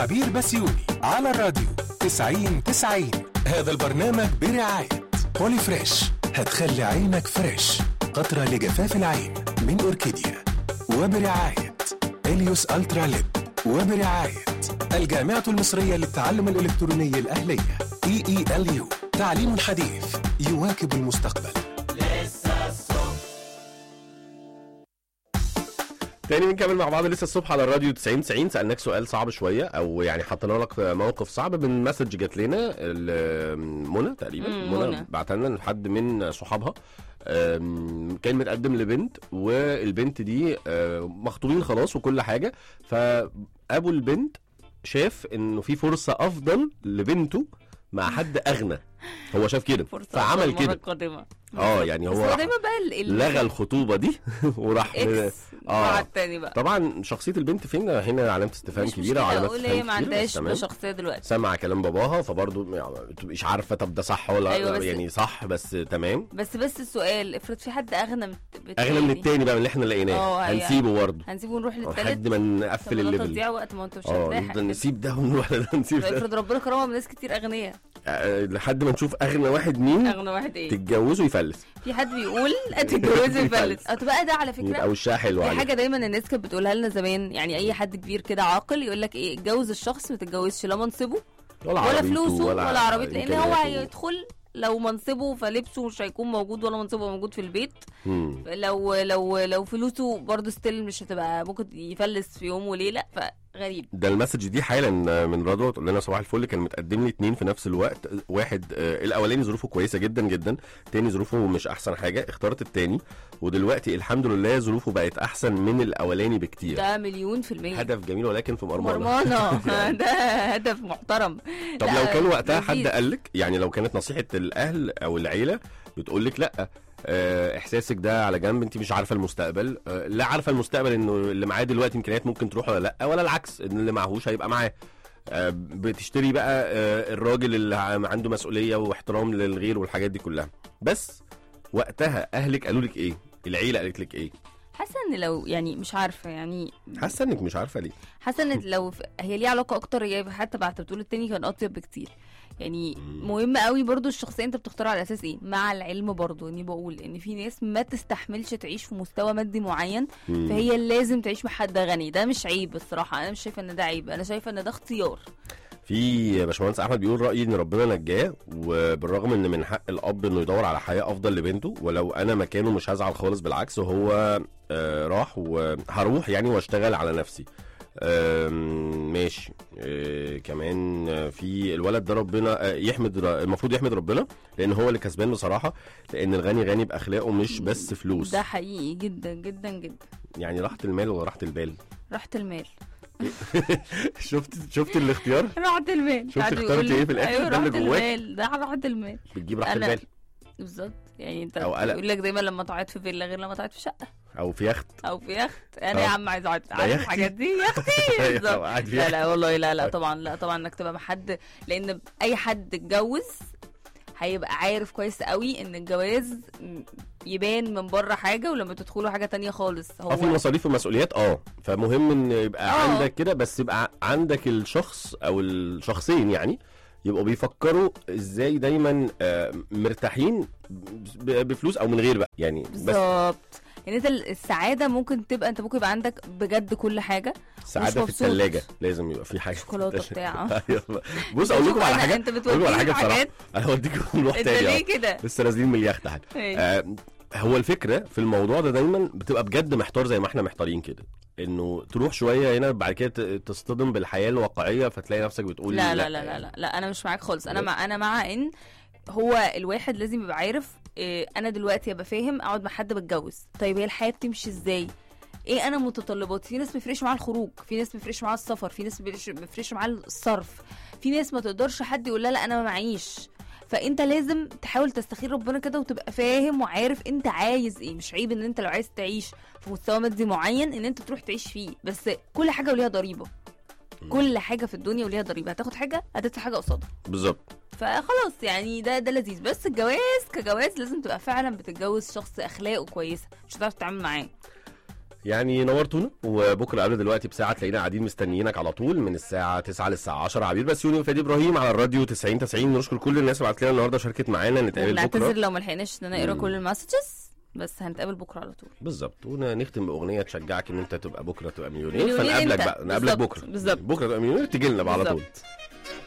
عبير بسيوني على الراديو 90 90 هذا البرنامج برعاية بولي فريش هتخلي عينك فريش قطرة لجفاف العين من أوركيديا وبرعاية إليوس ألترا ليب وبرعاية الجامعة المصرية للتعلم الإلكتروني الأهلية اي اي ال يو تعليم حديث يواكب المستقبل تاني بنكمل مع بعض لسه الصبح على الراديو 90 90 سالناك سؤال صعب شويه او يعني حطينا لك موقف صعب من مسج جات لنا ال- منى تقريبا مم، منى منى. بعتها لنا لحد من صحابها أم، كان متقدم لبنت والبنت دي أم، مخطوبين خلاص وكل حاجه فابو البنت شاف انه في فرصه افضل لبنته مع حد اغنى هو شاف كده فرصة فعمل المرة كده القادمة اه يعني بس هو هو راح دايما بقى ال- ال- لغى الخطوبه دي وراح اكس آه. مع التاني بقى طبعا شخصيه البنت فين هنا علامه استفهام مش كبيره مشكلة وعلامات اقول استفهام هي ما كبيرة، بس عندهاش تمام. شخصية دلوقتي سمع كلام باباها فبرضه يعني ما تبقيش عارفه طب ده صح ولا أيوة بس- يعني صح بس تمام بس بس السؤال افرض في حد اغنى من اغلى من التاني بقى من اللي احنا لقيناه اه، هي- هنسيبه برضه هنسيبه ونروح لحد للتالت ما طب نقفل ده الليفل تضييع وقت ما انت مش اه هتلاقي نفضل نسيب ده ونروح لده نسيب ده افرض ربنا كرمها من ناس كتير اغنياء آه، لحد ما نشوف اغنى واحد مين اغنى واحد ايه تتجوزوا يفلس في حد بيقول تتجوزوا يفلت يفلس. هتبقى ده على يبقى فكره وشها حلو دي عليه حاجه دايما الناس كانت بتقولها لنا زمان يعني اي حد كبير كده عاقل يقول لك ايه اتجوز الشخص ما تتجوزش لا منصبه ولا عربيته فلوسه ولا, عربيته لان هو إمكانياته. هيدخل لو منصبه فلبسه مش هيكون موجود ولا منصبه موجود في البيت مم. لو لو لو فلوسه برضه ستيل مش هتبقى ممكن يفلس في يوم وليله فغريب ده المسج دي حالا من رضوى تقول لنا صباح الفل كان متقدم لي اتنين في نفس الوقت واحد آه، الاولاني ظروفه كويسه جدا جدا تاني ظروفه مش احسن حاجه اخترت التاني ودلوقتي الحمد لله ظروفه بقت احسن من الاولاني بكتير ده مليون في المية هدف جميل ولكن في مرمانه مرمانة ده هدف محترم طب لا، لو كان وقتها حد لذيذ. قال لك يعني لو كانت نصيحه الاهل او العيله بتقول لك لا آه، احساسك ده على جنب انت مش عارفه المستقبل آه، لا عارفه المستقبل انه اللي معاه دلوقتي امكانيات ممكن تروح ولا لا ولا العكس ان اللي معهوش هيبقى معاه آه، بتشتري بقى آه، الراجل اللي ع- عنده مسؤوليه واحترام للغير والحاجات دي كلها بس وقتها اهلك قالوا لك ايه العيله قالت لك ايه حاسه ان لو يعني مش عارفه يعني حاسه انك مش عارفه ليه حاسه ان لو ف- هي ليها علاقه اكتر هي حتى بعد بتقول التاني كان اطيب بكتير يعني مهم قوي برضو الشخصيه انت بتختارها على اساس ايه مع العلم برضو اني بقول ان في ناس ما تستحملش تعيش في مستوى مادي معين مم. فهي لازم تعيش مع حد غني ده مش عيب الصراحه انا مش شايفه ان ده عيب انا شايفه ان ده اختيار في باشمهندس احمد بيقول رايي ان ربنا نجاه وبالرغم ان من حق الاب انه يدور على حياه افضل لبنته ولو انا مكانه مش هزعل خالص بالعكس وهو آه راح وهروح يعني واشتغل على نفسي آم، ماشي آه كمان آه، في الولد ده ربنا آه يحمد ر- المفروض يحمد ربنا لان هو اللي كسبان بصراحه لان الغني غني باخلاقه مش بس فلوس ده حقيقي جدا جدا جدا يعني راحه المال ولا راحه البال راحة المال شفت شفت الاختيار راحة المال شفت قعد اخترت يقول لي، إيه في الآخر؟ ايوه ده اللي راحة جواك. المال ده راحة المال بتجيب راحه أنا- البال بالظبط يعني انت أو قلق. يقول لك دايما لما تقعد في فيلا غير لما تقعد في شقه او في يخت او في يخت انا آه. يا عم عايز اقعد ده عارف يختي. الحاجات دي يختي أيوة، بالظبط قاعد في لا يخت. لا والله لا لا طبعا لا طبعا انك تبقى مع حد لان اي حد اتجوز هيبقى عارف كويس قوي ان الجواز م- يبان من بره حاجه ولما تدخلوا حاجه تانية خالص اه في هو مصاريف ومسؤوليات اه فمهم ان يبقى آه. عندك كده بس يبقى عندك الشخص او الشخصين يعني يبقوا بيفكروا ازاي دايما آه، مرتاحين ب- بفلوس او من غير بقى يعني بس بالظبط يعني انت السعاده ممكن تبقى انت ممكن يبقى عندك بجد كل حاجه سعاده في مبسوط. الثلاجه لازم يبقى في حاجه شوكولاتة بتاع. أيوة. بص اقول لكم على أنا- حاجه انت اقول لكم على بتوديني حاجه في بصراحه حاجات انا هوديكم نروح انت تاني ليه أهو. كده لسه نازلين من اليخت حاجه إيه. آه هو الفكره في الموضوع ده دايما بتبقى بجد محتار زي ما احنا محتارين كده انه تروح شويه هنا بعد كده ت- تصطدم بالحياه الواقعيه فتلاقي نفسك بتقول لا لا لا لا لا, لا انا مش معاك خالص انا لا. مع انا مع ان هو الواحد لازم يبقى عارف إيه انا دلوقتي ابقى فاهم اقعد مع حد بتجوز طيب هي الحياه بتمشي ازاي ايه انا متطلباتي في ناس ما بيفرقش معاها الخروج في ناس ما بيفرقش معاها السفر في ناس ما بيفرقش- ما بيفرقش معاها الصرف في ناس ما تقدرش حد يقول لها لا انا ما معيش فانت لازم تحاول تستخير ربنا كده وتبقى فاهم وعارف انت عايز ايه مش عيب ان انت لو عايز تعيش في مستوى مادي معين ان انت تروح تعيش فيه بس كل حاجه وليها ضريبه كل حاجه في الدنيا وليها ضريبه هتاخد حاجه هتدفع حاجه قصادها بالظبط فخلاص يعني ده ده لذيذ بس الجواز كجواز لازم تبقى فعلا بتتجوز شخص اخلاقه كويسه مش هتعرف تتعامل معاه يعني نورتونا وبكره قبل دلوقتي بساعه تلاقينا قاعدين مستنيينك على طول من الساعه 9 للساعه 10 عبير بسيوني وفادي ابراهيم على الراديو 90 90 نشكر كل الناس اللي بعت لنا النهارده شاركت معانا نتقابل نعتذر بكره لو ما لحقناش نقرا مم. كل المسجز بس هنتقابل بكره على طول بالظبط ونختم باغنيه تشجعك ان انت تبقى بكره تبقى مليونير مليونير فنقابلك انت. بقى نقابلك بالظبط، بكره بالظبط. بكره تبقى مليونير تيجي لنا بقى على طول بالظبط.